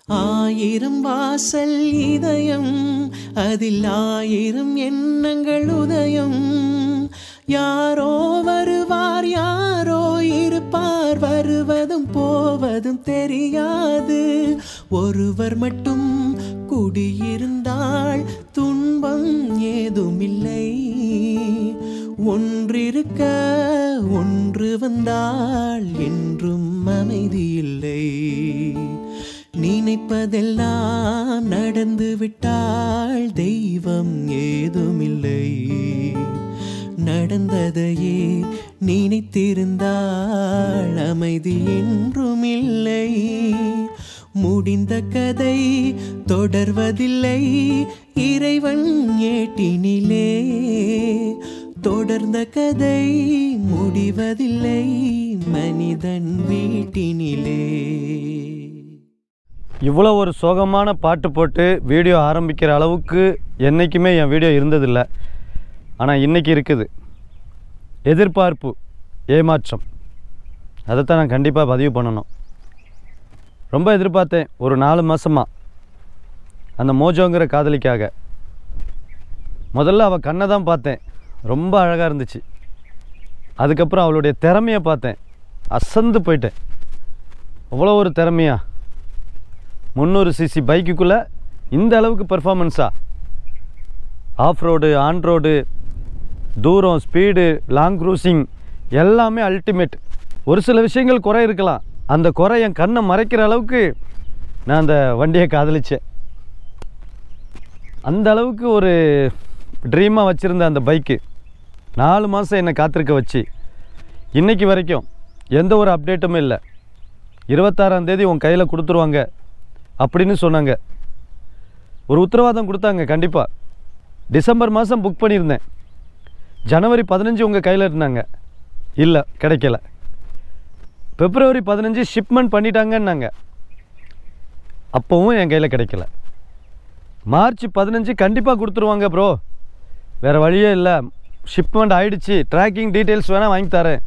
ஆயிரம் வாசல் இதயம் அதில் ஆயிரம் எண்ணங்கள் உதயம் யாரோ வருவார் யாரோ இருப்பார் வருவதும் போவதும் தெரியாது ஒருவர் மட்டும் குடியிருந்தால் துன்பம் ஏதுமில்லை ஒன்றிருக்க ஒன்று வந்தால் என்றும் அமைதி இல்லை நினைப்பதெல்லாம் நடந்து விட்டால் தெய்வம் ஏதுமில்லை நடந்ததையே நினைத்திருந்தால் அமைதி என்றும் இல்லை முடிந்த கதை தொடர்வதில்லை இறைவன் ஏட்டினிலே தொடர்ந்த கதை முடிவதில்லை மனிதன் வீட்டினிலே இவ்வளோ ஒரு சோகமான பாட்டு போட்டு வீடியோ ஆரம்பிக்கிற அளவுக்கு என்றைக்குமே என் வீடியோ இருந்ததில்லை ஆனால் இன்றைக்கி இருக்குது எதிர்பார்ப்பு ஏமாற்றம் அதைத்தான் நான் கண்டிப்பாக பதிவு பண்ணணும் ரொம்ப எதிர்பார்த்தேன் ஒரு நாலு மாதமாக அந்த மோஜோங்கிற காதலிக்காக முதல்ல அவள் கண்ணை தான் பார்த்தேன் ரொம்ப அழகாக இருந்துச்சு அதுக்கப்புறம் அவளுடைய திறமையை பார்த்தேன் அசந்து போயிட்டேன் அவ்வளோ ஒரு திறமையா முந்நூறு சிசி பைக்குக்குள்ளே இந்த அளவுக்கு பெர்ஃபார்மன்ஸா ஆஃப் ரோடு ஆன் ரோடு தூரம் ஸ்பீடு லாங் க்ரூசிங் எல்லாமே அல்டிமேட் ஒரு சில விஷயங்கள் குறை இருக்கலாம் அந்த குறை என் கண்ணை மறைக்கிற அளவுக்கு நான் அந்த வண்டியை காதலிச்சேன் அந்த அளவுக்கு ஒரு ட்ரீமாக வச்சுருந்த அந்த பைக்கு நாலு மாதம் என்னை காத்திருக்க வச்சு இன்னைக்கு வரைக்கும் எந்த ஒரு அப்டேட்டும் இல்லை இருபத்தாறாம் தேதி உன் கையில் கொடுத்துருவாங்க அப்படின்னு சொன்னாங்க ஒரு உத்தரவாதம் கொடுத்தாங்க கண்டிப்பாக டிசம்பர் மாதம் புக் பண்ணியிருந்தேன் ஜனவரி பதினஞ்சு உங்கள் கையில் இருந்தாங்க இல்லை கிடைக்கல பிப்ரவரி பதினஞ்சு ஷிப்மெண்ட் பண்ணிட்டாங்கன்னாங்க அப்போவும் என் கையில் கிடைக்கல மார்ச் பதினஞ்சு கண்டிப்பாக கொடுத்துருவாங்க ப்ரோ வேறு வழியே இல்லை ஷிப்மெண்ட் ஆயிடுச்சு ட்ராக்கிங் டீட்டெயில்ஸ் வேணால் வாங்கி தரேன்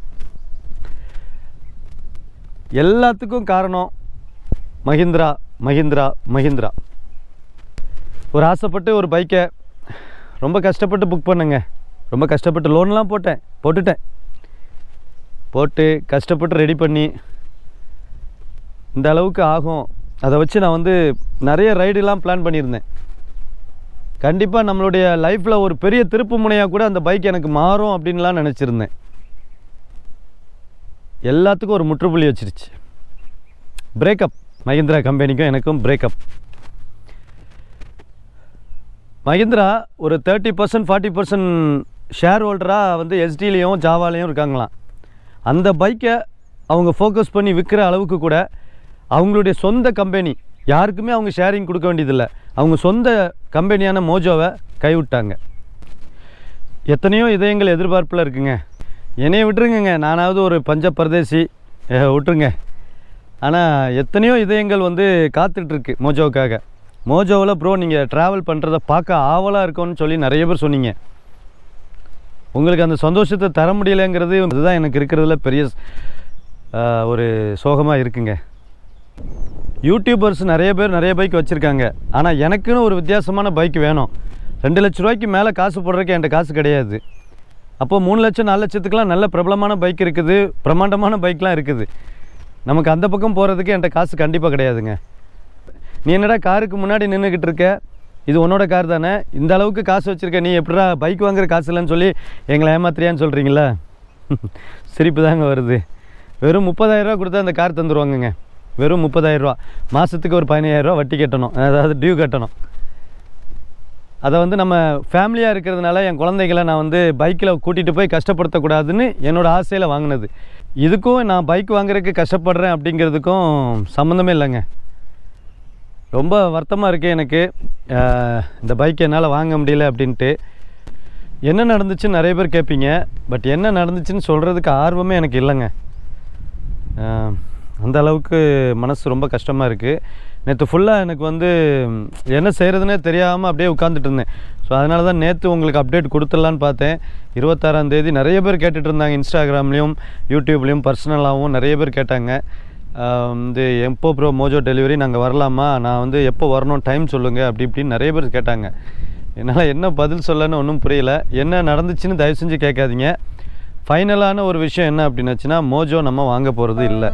எல்லாத்துக்கும் காரணம் மஹிந்திரா மஹிந்திரா மஹிந்திரா ஒரு ஆசைப்பட்டு ஒரு பைக்கை ரொம்ப கஷ்டப்பட்டு புக் பண்ணேங்க ரொம்ப கஷ்டப்பட்டு லோன்லாம் போட்டேன் போட்டுட்டேன் போட்டு கஷ்டப்பட்டு ரெடி பண்ணி இந்த அளவுக்கு ஆகும் அதை வச்சு நான் வந்து நிறைய ரைடுலாம் பிளான் பண்ணியிருந்தேன் கண்டிப்பாக நம்மளுடைய லைஃப்பில் ஒரு பெரிய திருப்பு முனையாக கூட அந்த பைக் எனக்கு மாறும் அப்படின்லாம் நினச்சிருந்தேன் எல்லாத்துக்கும் ஒரு முற்றுப்புள்ளி வச்சிருச்சு பிரேக்கப் மஹிந்திரா கம்பெனிக்கும் எனக்கும் பிரேக்கப் மஹிந்திரா ஒரு thirty percent forty percent share ஹோல்டராக வந்து எஸ்டிலையும் ஜாவாலையும் இருக்காங்களாம் அந்த பைக்கை அவங்க ஃபோக்கஸ் பண்ணி விற்கிற அளவுக்கு கூட அவங்களுடைய சொந்த கம்பெனி யாருக்குமே அவங்க ஷேரிங் கொடுக்க வேண்டியதில்லை அவங்க சொந்த கம்பெனியான மோஜோவை கைவிட்டாங்க எத்தனையோ இதயங்கள் எதிர்பார்ப்பில் இருக்குங்க என்னைய விட்டுருங்கங்க நானாவது ஒரு பஞ்ச பரதேசி அஹ், விட்டுருங்க ஆனால் எத்தனையோ இதயங்கள் வந்து காத்துட்ருக்கு மோஜோவுக்காக மோஜோவில் ப்ரோ நீங்கள் ட்ராவல் பண்ணுறத பார்க்க ஆவலாக இருக்கும்னு சொல்லி நிறைய பேர் சொன்னீங்க உங்களுக்கு அந்த சந்தோஷத்தை தர முடியலைங்கிறது அதுதான் எனக்கு இருக்கிறதுல பெரிய அஹ், ஒரு சோகமாக இருக்குங்க யூடியூபர்ஸ் நிறைய பேர் நிறைய பைக் வச்சுருக்காங்க ஆனால் எனக்குன்னு ஒரு வித்தியாசமான பைக் வேணும் ரெண்டு லட்ச ரூபாய்க்கு மேலே காசு போடுறதுக்கு என்கிட்ட காசு கிடையாது அப்போ மூணு லட்சம் நாலு லட்சத்துக்குலாம் நல்ல பிரபலமான பைக் இருக்குது பிரம்மாண்டமான பைக்லாம் இருக்குது நமக்கு அந்த பக்கம் போகிறதுக்கு என்கிட்ட காசு கண்டிப்பாக கிடையாதுங்க நீ என்னடா காருக்கு முன்னாடி நின்றுக்கிட்டு இருக்க இது உன்னோட கார் தானே இந்த அளவுக்கு காசு வச்சுருக்க நீ எப்படிடா பைக் வாங்குற காசு இல்லைன்னு சொல்லி எங்களை ஏமாத்துறியான்னு சொல்கிறீங்களா சிரிப்பு தாங்க வருது வெறும் முப்பதாயிரரூவா கொடுத்தா அந்த கார் தந்துருவாங்கங்க வெறும் முப்பதாயிரரூவா மாதத்துக்கு ஒரு பதினையாயிரரூவா வட்டி கட்டணும் அதாவது டியூ கட்டணும் அதை வந்து நம்ம ஃபேமிலியாக இருக்கிறதுனால என் குழந்தைகளை நான் வந்து பைக்கில் கூட்டிகிட்டு போய் கஷ்டப்படுத்தக்கூடாதுன்னு என்னோடய ஆசையில் வாங்கினது இதுக்கும் நான் பைக் வாங்குறதுக்கு கஷ்டப்படுறேன் அப்படிங்கிறதுக்கும் சம்மந்தமே இல்லைங்க ரொம்ப வருத்தமாக இருக்குது எனக்கு அஹ், இந்த பைக் என்னால் வாங்க முடியல அப்படின்ட்டு என்ன நடந்துச்சுன்னு நிறைய பேர் கேட்பீங்க பட் என்ன நடந்துச்சுன்னு சொல்கிறதுக்கு ஆர்வமே எனக்கு இல்லைங்க அஹ், அந்த அளவுக்கு மனசு ரொம்ப கஷ்டமாக இருக்குது நேற்று ஃபுல்லாக எனக்கு வந்து ம், என்ன செய்கிறதுனே தெரியாமல் அப்படியே உட்காந்துட்டு இருந்தேன் ஸோ அதனால தான் நேற்று உங்களுக்கு அப்டேட் கொடுத்துடலான்னு பார்த்தேன் இருபத்தாறாம் தேதி நிறைய பேர் கேட்டுட்டு இருந்தாங்க இன்ஸ்டாகிராம்லேயும் யூடியூப்லேயும் பர்சனலாகவும் நிறைய பேர் கேட்டாங்க ஆஹ் வந்து எப்போ ப்ரோ மோஜோ டெலிவரி நாங்கள் வரலாமா நான் வந்து எப்போ வரணும் டைம் சொல்லுங்கள் அப்படி இப்படின்னு நிறைய பேர் கேட்டாங்க என்னால் என்ன பதில் சொல்லன்னு ஒன்றும் புரியல என்ன நடந்துச்சுன்னு தயவு செஞ்சு கேட்காதீங்க ஃபைனலான ஒரு விஷயம் என்ன அப்படின்னாச்சுன்னா மோஜோ நம்ம வாங்க போகிறது இல்லை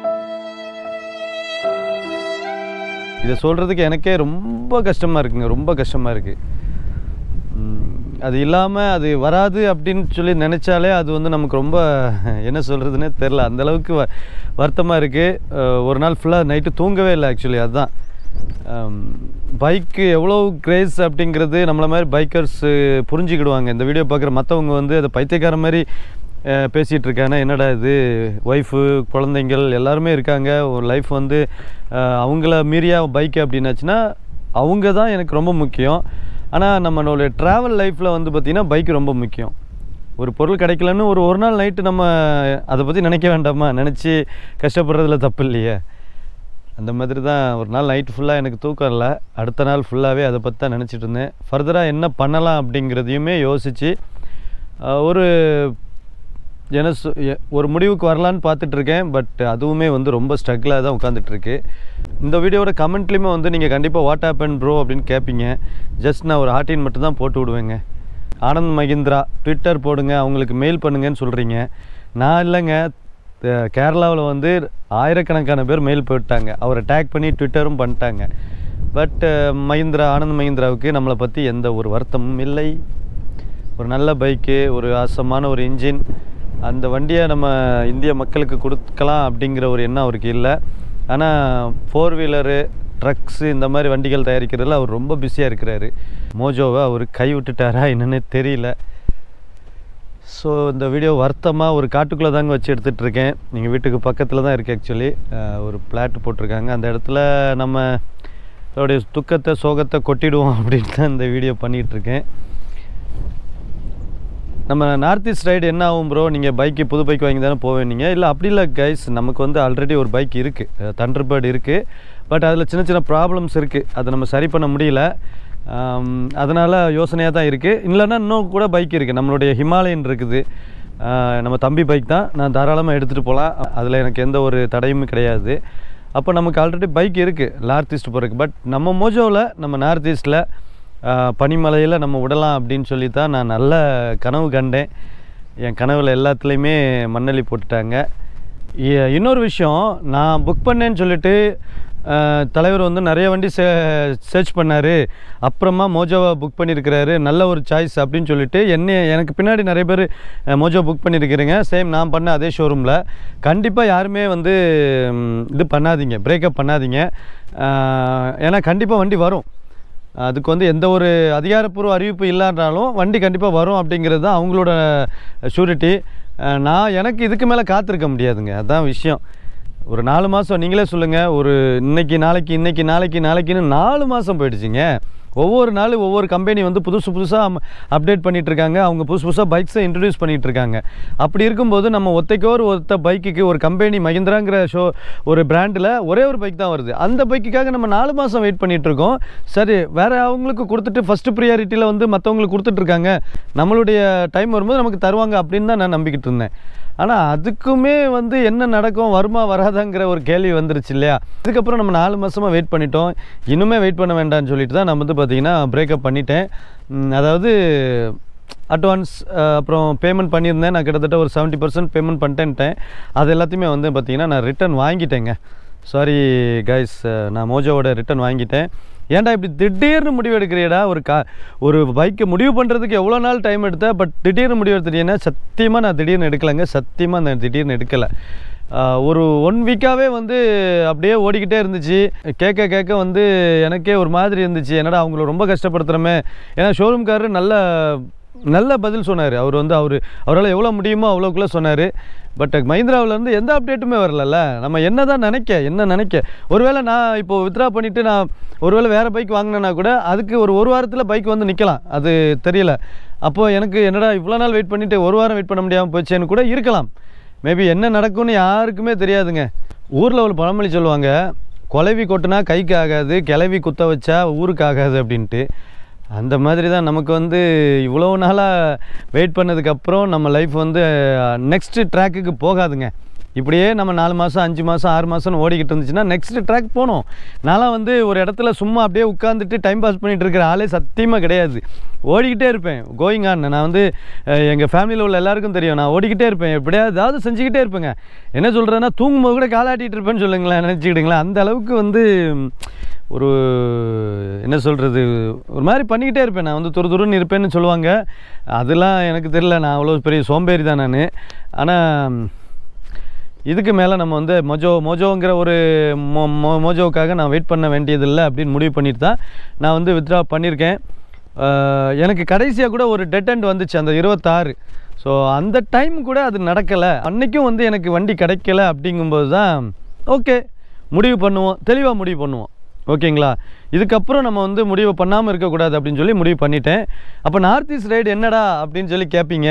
இதை சொல்கிறதுக்கு எனக்கே ரொம்ப கஷ்டமாக இருக்குங்க ரொம்ப கஷ்டமாக இருக்குது அது இல்லாமல் அது வராது அப்படின்னு சொல்லி நினச்சாலே அது வந்து நமக்கு ரொம்ப என்ன சொல்கிறதுனே தெரில அந்தளவுக்கு வ வருத்தமாக இருக்குது ஒரு நாள் ஃபுல்லாக நைட்டு தூங்கவே இல்லை ஆக்சுவலி அதுதான் பைக்கு எவ்வளோ கிரேஸ் அப்படிங்கிறது நம்மள மாதிரி பைக்கர்ஸ் புரிஞ்சுக்கிடுவாங்க இந்த வீடியோ பார்க்குற மற்றவங்க வந்து அதை பைத்தியக்கார மாதிரி அஹ், பேசிகிட்டு இருக்காங்க என்னடா இது ஒய்ஃபு குழந்தைங்கள் எல்லாருமே இருக்காங்க ஒரு லைஃப் வந்து அஹ், அவங்கள மீறியா பைக் அப்படின்னாச்சுன்னா அவங்க தான் எனக்கு ரொம்ப முக்கியம் ஆனால் நம்மளோட ட்ராவல் லைஃப்பில் வந்து பார்த்திங்கன்னா பைக் ரொம்ப முக்கியம் ஒரு பொருள் கிடைக்கலன்னு ஒரு ஒரு நாள் நைட்டு நம்ம அதை பற்றி நினைக்க வேண்டாமா நினச்சி கஷ்டப்படுறதுல தப்பு இல்லையே அந்த மாதிரி தான் ஒரு நாள் நைட் ஃபுல்லாக எனக்கு தூக்கம் இல்லை அடுத்த நாள் ஃபுல்லாகவே அதை பற்றி தான் நினச்சிட்டு இருந்தேன் ஃபர்தராக என்ன பண்ணலாம் அப்படிங்கிறதையுமே யோசித்து ஒரு என்ன சொ- எ- ஒரு முடிவுக்கு வரலான்னு பார்த்துட்டு இருக்கேன் பட் அதுவுமே வந்து ரொம்ப ஸ்ட்ரகிளாக தான் உட்காந்துட்டு இருக்கு இந்த வீடியோட கமெண்ட்லேயுமே வந்து நீங்கள் கண்டிப்பாக வாட் ஆப்பன் ப்ரோ அப்படின்னு கேட்பீங்க ஜஸ்ட் நான் ஒரு ஹார்டின் மட்டும் தான் போட்டு விடுவேங்க ஆனந்த் மகிந்திரா ட்விட்டர் போடுங்க அவங்களுக்கு மெயில் பண்ணுங்கன்னு சொல்கிறீங்க நான் இல்லைங்க கேரளாவில் வந்து ஆயிரக்கணக்கான பேர் மெயில் போட்டாங்க அவரை டேக் பண்ணி ட்விட்டரும் பண்ணிட்டாங்க பட் மஹிந்திரா ஆனந்த் மஹிந்திராவுக்கு நம்மளை பற்றி எந்த ஒரு வருத்தமும் இல்லை ஒரு நல்ல பைக்கு ஒரு ஆசமான ஒரு இன்ஜின் அந்த வண்டியை நம்ம இந்திய மக்களுக்கு கொடுக்கலாம் அப்படிங்கிற ஒரு எண்ணம் அவருக்கு இல்லை ஆனால் ஃபோர் வீலரு ட்ரக்ஸு இந்த மாதிரி வண்டிகள் தயாரிக்கிறதுல அவர் ரொம்ப பிஸியாக இருக்கிறாரு மோஜோவை அவர் கை விட்டுட்டாரா என்னன்னே தெரியல ஸோ இந்த வீடியோ வருத்தமாக ஒரு காட்டுக்குள்ளே தாங்க வச்சு எடுத்துகிட்டு இருக்கேன் எங்கள் வீட்டுக்கு பக்கத்தில் தான் இருக்குது ஆக்சுவலி ஒரு பிளாட் போட்டிருக்காங்க அந்த இடத்துல நம்ம அதோடைய துக்கத்தை சோகத்தை கொட்டிடுவோம் அப்படின்னு தான் இந்த வீடியோ பண்ணிகிட்ருக்கேன் நம்ம நார்த் ஈஸ்ட் ரைடு என்ன ஆகும் ப்ரோ நீங்கள் பைக்கு புது பைக் வாங்கி தானே போவேனீங்க இல்லை அப்படி இல்லை கைஸ் நமக்கு வந்து ஆல்ரெடி ஒரு பைக் இருக்குது தண்டர்பேர்டு இருக்குது பட் அதில் சின்ன சின்ன ப்ராப்ளம்ஸ் இருக்குது அதை நம்ம சரி பண்ண முடியல அதனால் யோசனையாக தான் இருக்குது இல்லைன்னா இன்னும் கூட பைக் இருக்குது நம்மளுடைய ஹிமாலயன் இருக்குது ஆஹ் நம்ம தம்பி பைக் தான் நான் தாராளமாக எடுத்துகிட்டு போகலாம் அதில் எனக்கு எந்த ஒரு தடையுமே கிடையாது அப்போ நமக்கு ஆல்ரெடி பைக் இருக்குது நார்த் ஈஸ்ட் போகிறதுக்கு பட் நம்ம மோஜோவில் நம்ம நார்த் ஈஸ்ட்டில் பனிமலையில் நம்ம விடலாம் அப்படின்னு சொல்லி தான் நான் நல்ல கனவு கண்டேன் என் கனவில் எல்லாத்துலேயுமே மண்ணள்ளி போட்டுட்டாங்க இ- இன்னொரு விஷயம் நான் புக் பண்ணேன்னு சொல்லிட்டு அஹ், தலைவர் வந்து நிறைய வண்டி சே சர்ச் பண்ணார் அப்புறமா மோஜோவை புக் பண்ணியிருக்கிறாரு நல்ல ஒரு சாய்ஸ் அப்படின்னு சொல்லிட்டு என்னை எனக்கு பின்னாடி நிறைய பேர் அஹ், மோஜோ புக் பண்ணியிருக்கிறீங்க சேம் நான் பண்ண அதே ஷோரூமில் கண்டிப்பாக யாருமே வந்து ம், இது பண்ணாதீங்க பிரேக்கப் பண்ணாதீங்க அஹ், ஏன்னா கண்டிப்பாக வண்டி வரும் அதுக்கு வந்து எந்த ஒரு அதிகாரப்பூர்வ அறிவிப்பு இல்லைன்றாலும் வண்டி கண்டிப்பாக வரும் அப்படிங்கிறது தான் அவங்களோட ஷூரிட்டி நான் எனக்கு இதுக்கு மேலே காத்திருக்க முடியாதுங்க அதான் விஷயம் ஒரு நாலு மாதம் நீங்களே சொல்லுங்கள் ஒரு இன்னைக்கு நாளைக்கு இன்னைக்கு நாளைக்கு நாளைக்குன்னு நாலு மாதம் போயிடுச்சுங்க ஒவ்வொரு நாள் ஒவ்வொரு கம்பெனி வந்து புதுசு புதுசாக அப்டேட் பண்ணிட்டு இருக்காங்க அவங்க புதுசு புதுசாக பைக்ஸை இன்ட்ரடியூஸ் பண்ணிட்டு இருக்காங்க அப்படி இருக்கும்போது நம்ம ஒத்தைக்கோ ஒரு ஒத்த பைக்குக்கு ஒரு கம்பெனி மஹிந்திராங்கிற ஷோ ஒரு பிராண்டில் ஒரே ஒரு பைக் தான் வருது அந்த பைக்குக்காக நம்ம நாலு மாதம் வெயிட் பண்ணிட்டு இருக்கோம் சரி வேற அவங்களுக்கு கொடுத்துட்டு ஃபர்ஸ்ட் ப்ரியாரிட்டியில் வந்து மற்றவங்களுக்கு கொடுத்துட்டு இருக்காங்க நம்மளுடைய டைம் வரும்போது நமக்கு தருவாங்க அப்படின்னு தான் நான் நம்பிக்கிட்டு இருந்தேன் ஆனால் அதுக்குமே வந்து என்ன நடக்கும் வருமா வராதாங்கிற ஒரு கேள்வி வந்துருச்சு இல்லையா இதுக்கப்புறம் நம்ம நாலு மாதமாக வெயிட் பண்ணிட்டோம் இன்னுமே வெயிட் பண்ண வேண்டாம்னு சொல்லிட்டு தான் நான் வந்து பார்த்தீங்கன்னா பிரேக்கப் பண்ணிட்டேன் ம், அதாவது அட்வான்ஸ் அப்புறம் பேமெண்ட் பண்ணியிருந்தேன் நான் கிட்டத்தட்ட ஒரு செவன்ட்டி பர்சன்ட் பேமெண்ட் பண்ணிட்டேன்ட்டேன் அது எல்லாத்தையுமே வந்து பார்த்தீங்கன்னா நான் ரிட்டர்ன் வாங்கிட்டேங்க சாரி கைஸ் நான் மோஜோவோட ரிட்டர்ன் வாங்கிட்டேன் ஏன்டா இப்படி திடீர்னு முடிவு எடுக்கிறியடா ஒரு கா ஒரு பைக்கை முடிவு பண்ணுறதுக்கு எவ்வளோ நாள் டைம் எடுத்தேன் பட் திடீர்னு முடிவு எடுத்துட்டீங்கன்னா சத்தியமாக நான் திடீர்னு எடுக்கலைங்க சத்தியமாக நான் திடீர்னு எடுக்கலை ஆஹ் ஒரு ஒன் வீக்காகவே வந்து அப்படியே ஓடிக்கிட்டே இருந்துச்சு கேட்க கேட்க வந்து எனக்கே ஒரு மாதிரி இருந்துச்சு என்னடா அவங்கள ரொம்ப கஷ்டப்படுத்துகிறோமே ஏன்னா ஷோரூம்காரர் நல்ல நல்ல பதில் சொன்னார் அவர் வந்து அவர் அவரால் எவ்வளோ முடியுமோ அவ்வளோக்குள்ளே சொன்னார் பட் மஹிந்திராவிலேருந்து எந்த அப்டேட்டுமே வரலல்ல நம்ம என்ன தான் நினைக்க என்ன நினைக்க ஒருவேளை நான் இப்போ வித்ரா பண்ணிவிட்டு நான் ஒருவேளை வேறு பைக் வாங்கினேன்னா கூட அதுக்கு ஒரு ஒரு வாரத்தில் பைக் வந்து நிற்கலாம் அது தெரியல அப்போது எனக்கு என்னடா இவ்வளோ நாள் வெயிட் பண்ணிவிட்டு ஒரு வாரம் வெயிட் பண்ண முடியாமல் போச்சேன்னு கூட இருக்கலாம் மேபி என்ன நடக்கும்னு யாருக்குமே தெரியாதுங்க ஊரில் ஒரு பழமொழி சொல்லுவாங்க குலவி கொட்டுனா கைக்கு ஆகாது கிளவி குத்த வச்சா ஊருக்கு ஆகாது அப்படின்ட்டு அந்த மாதிரி தான் நமக்கு வந்து இவ்வளோ நாளாக வெயிட் பண்ணதுக்கப்புறம் நம்ம லைஃப் வந்து நெக்ஸ்ட்டு ட்ராக்குக்கு போகாதுங்க இப்படியே நம்ம நாலு மாதம் அஞ்சு மாதம் ஆறு மாதம்னு ஓடிக்கிட்டு இருந்துச்சுன்னா நெக்ஸ்ட் ட்ராக் போகணும் நான்லாம் வந்து ஒரு இடத்துல சும்மா அப்படியே உட்காந்துட்டு டைம் பாஸ் பண்ணிட்டு இருக்கிற ஆளே சத்தியமாக கிடையாது ஓடிக்கிட்டே இருப்பேன் கோயிங் ஆன் நான் வந்து எங்கள் ஃபேமிலியில் உள்ள எல்லாருக்கும் தெரியும் நான் ஓடிக்கிட்டே இருப்பேன் எப்படியாவது ஏதாவது செஞ்சுக்கிட்டே இருப்பேங்க என்ன சொல்கிறேன்னா தூங்கும்போது கூட காலாட்டிகிட்டு இருப்பேன்னு சொல்லுங்களேன் நினச்சிக்கிடுங்களேன் அந்த அளவுக்கு வந்து ஒரு என்ன சொல்கிறது ஒரு மாதிரி பண்ணிக்கிட்டே இருப்பேன் நான் வந்து துரு துருன்னு இருப்பேன்னு சொல்லுவாங்க அதெல்லாம் எனக்கு தெரியல நான் அவ்வளோ பெரிய சோம்பேறி தான் நான் ஆனால் இதுக்கு மேலே நம்ம வந்து மொஜோ மொஜோங்கிற ஒரு மொ மொ மொஜோவுக்காக நான் வெயிட் பண்ண வேண்டியதில்லை அப்படின்னு முடிவு பண்ணிட்டு தான் நான் வந்து வித்ட்ரா பண்ணியிருக்கேன் அஹ் எனக்கு கடைசியாக கூட ஒரு டெட் எண்ட் வந்துச்சு அந்த இருபத்தாறு ஸோ அந்த டைம் கூட அது நடக்கலை அன்றைக்கும் வந்து எனக்கு வண்டி கிடைக்கல அப்படிங்கும்போது தான் ஓகே முடிவு பண்ணுவோம் தெளிவாக முடிவு பண்ணுவோம் ஓகேங்களா இதுக்கப்புறம் நம்ம வந்து முடிவு பண்ணாமல் இருக்கக்கூடாது அப்படின்னு சொல்லி முடிவு பண்ணிட்டேன் அப்போ நார்த் ஈஸ்ட் ரைடு என்னடா அப்படின்னு சொல்லி கேட்பீங்க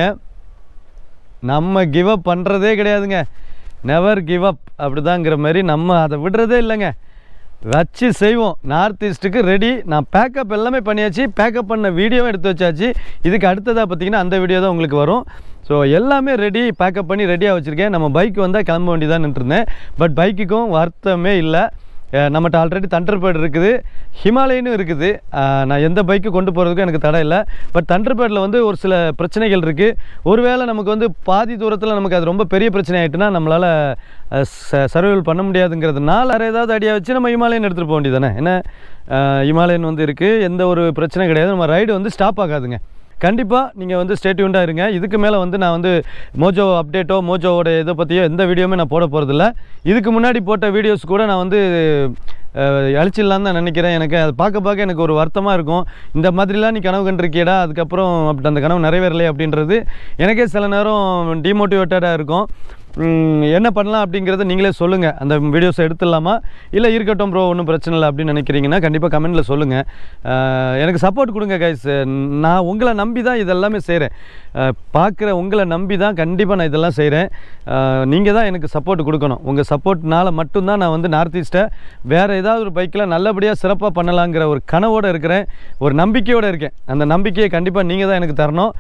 நம்ம கிவ் அப் பண்ணுறதே கிடையாதுங்க நெவர் கிவ் அப் அப்படிதாங்கிற மாதிரி நம்ம அதை விடுறதே இல்லைங்க வச்சு செய்வோம் நார்த் ஈஸ்ட்டுக்கு ரெடி நான் பேக்கப் எல்லாமே பண்ணியாச்சு பேக்கப் பண்ண வீடியோவும் எடுத்து வச்சாச்சு இதுக்கு அடுத்ததாக பார்த்தீங்கன்னா அந்த வீடியோ தான் உங்களுக்கு வரும் ஸோ எல்லாமே ரெடி பேக்கப் பண்ணி ரெடியாக வச்சுருக்கேன் நம்ம பைக் வந்தால் கிளம்ப வேண்டியதான் இருந்தேன் பட் பைக்குக்கும் வருத்தமே இல்லை அஹ் நம்மகிட்ட ஆல்ரெடி தண்டர்பேர்ட் இருக்குது ஹிமாலயனும் இருக்குது அஹ் நான் எந்த பைக்கு கொண்டு போகிறதுக்கும் எனக்கு தடை இல்லை பட் தண்டர்பேர்டில் வந்து ஒரு சில பிரச்சனைகள் இருக்குது ஒருவேளை நமக்கு வந்து பாதி தூரத்தில் நமக்கு அது ரொம்ப பெரிய பிரச்சனை ஆகிட்டுனா நம்மளால் சர்வைவல் பண்ண முடியாதுங்கிறதுனால வேறு ஏதாவது ஐடியா வச்சு நம்ம ஹிமாலயன் எடுத்துகிட்டு போக வேண்டியதானே ஏன்னா அஹ் ஹிமாலயன் வந்து இருக்குது எந்த ஒரு பிரச்சனை கிடையாது நம்ம ரைடு வந்து ஸ்டாப் ஆகாதுங்க கண்டிப்பாக நீங்கள் வந்து ஸ்டேட்யூண்டாக இருங்க இதுக்கு மேலே வந்து நான் வந்து மோஜோ அப்டேட்டோ மோஜோவோட இதை பற்றியோ எந்த வீடியோவுமே நான் போட போகிறதில்ல இதுக்கு முன்னாடி போட்ட வீடியோஸ் கூட நான் வந்து அஹ், அழிச்சிடலான்னு தான் நினைக்கிறேன் எனக்கு அதை பார்க்க பார்க்க எனக்கு ஒரு வருத்தமாக இருக்கும் இந்த மாதிரிலாம் நீ கனவு கண்டிருக்கியடா அதுக்கப்புறம் அப்படி அந்த கனவு நிறைவேறலையே அப்படின்றது எனக்கே சில நேரம் டிமோட்டிவேட்டடாக இருக்கும் ம், என்ன பண்ணலாம் அப்படிங்கிறத நீங்களே சொல்லுங்கள் அந்த வீடியோஸை எடுத்துடலாமா இல்லை இருக்கட்டும் ப்ரோ ஒன்றும் பிரச்சனை இல்லை அப்படின்னு நினைக்கிறீங்கன்னா கண்டிப்பாக கமெண்ட்டில் சொல்லுங்கள் எனக்கு சப்போர்ட் கொடுங்க கைஸ் நான் உங்களை நம்பி தான் இதெல்லாமே செய்கிறேன் பார்க்குற உங்களை நம்பி தான் கண்டிப்பாக நான் இதெல்லாம் செய்கிறேன் நீங்கள் தான் எனக்கு சப்போர்ட் கொடுக்கணும் உங்கள் சப்போர்ட்னால மட்டும்தான் நான் வந்து நார்த் ஈஸ்ட்டை வேறு ஏதாவது ஒரு பைக்கில் நல்லபடியாக சிறப்பாக பண்ணலாங்கிற ஒரு கனவோடு இருக்கிறேன் ஒரு நம்பிக்கையோடு இருக்கேன் அந்த நம்பிக்கையை கண்டிப்பாக நீங்கள் தான் எனக்கு தரணும்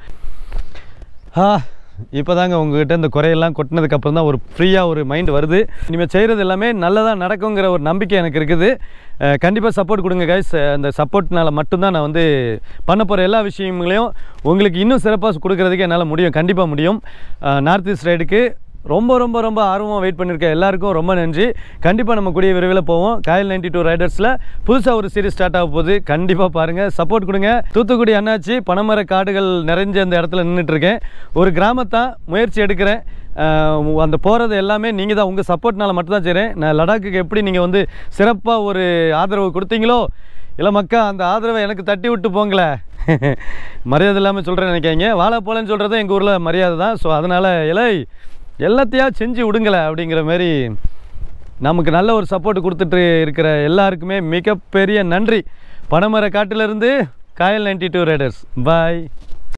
ஆ இப்போ தாங்க உங்ககிட்ட இந்த குறையெல்லாம் கொட்டினதுக்கப்புறம் தான் ஒரு ஃப்ரீயாக ஒரு மைண்ட் வருது இனிமேல் செய்கிறது எல்லாமே நல்லதாக நடக்குங்கிற ஒரு நம்பிக்கை எனக்கு இருக்குது கண்டிப்பாக சப்போர்ட் கொடுங்க கைஸ் அந்த சப்போர்ட்னால மட்டும்தான் நான் வந்து பண்ண போகிற எல்லா விஷயங்களையும் உங்களுக்கு இன்னும் சிறப்பாக கொடுக்கறதுக்கு என்னால் முடியும் கண்டிப்பாக முடியும் நார்த் ஈஸ்ட் ரைடுக்கு ரொம்ப ரொம்ப ரொம்ப ஆர்வமாக வெயிட் பண்ணியிருக்க எல்லாருக்கும் ரொம்ப நன்றி கண்டிப்பாக நம்ம கூடிய விரைவில் போவோம் காயல் நைன்டி டூ ரைடர்ஸில் புதுசாக ஒரு சீரிஸ் ஸ்டார்ட் ஆக போகுது கண்டிப்பாக பாருங்கள் சப்போர்ட் கொடுங்க தூத்துக்குடி அண்ணாச்சி பனைமர காடுகள் நிறைஞ்ச அந்த இடத்துல நின்றுட்டு இருக்கேன் ஒரு கிராமத்தான் முயற்சி எடுக்கிறேன் ஆஹ் அந்த போகிறது எல்லாமே நீங்கள் தான் உங்கள் சப்போர்ட்னால மட்டும்தான் செய்கிறேன் நான் லடாக்குக்கு எப்படி நீங்கள் வந்து சிறப்பாக ஒரு ஆதரவு கொடுத்தீங்களோ இல்லை மக்கா அந்த ஆதரவை எனக்கு தட்டி விட்டு போங்களே மரியாதை இல்லாமல் சொல்கிறேன்னு நினைக்காங்க வாழை போலன்னு சொல்கிறது எங்கள் ஊரில் மரியாதை தான் ஸோ அதனால் இலை எல்லாத்தையும் செஞ்சு விடுங்களே அப்படிங்கிற மாதிரி நமக்கு நல்ல ஒரு சப்போர்ட் கொடுத்துட்டு இருக்கிற எல்லாருக்குமே மிகப்பெரிய நன்றி பனைமர காட்டிலிருந்து காயல் நைன்டி டூ ரைடர்ஸ் பாய்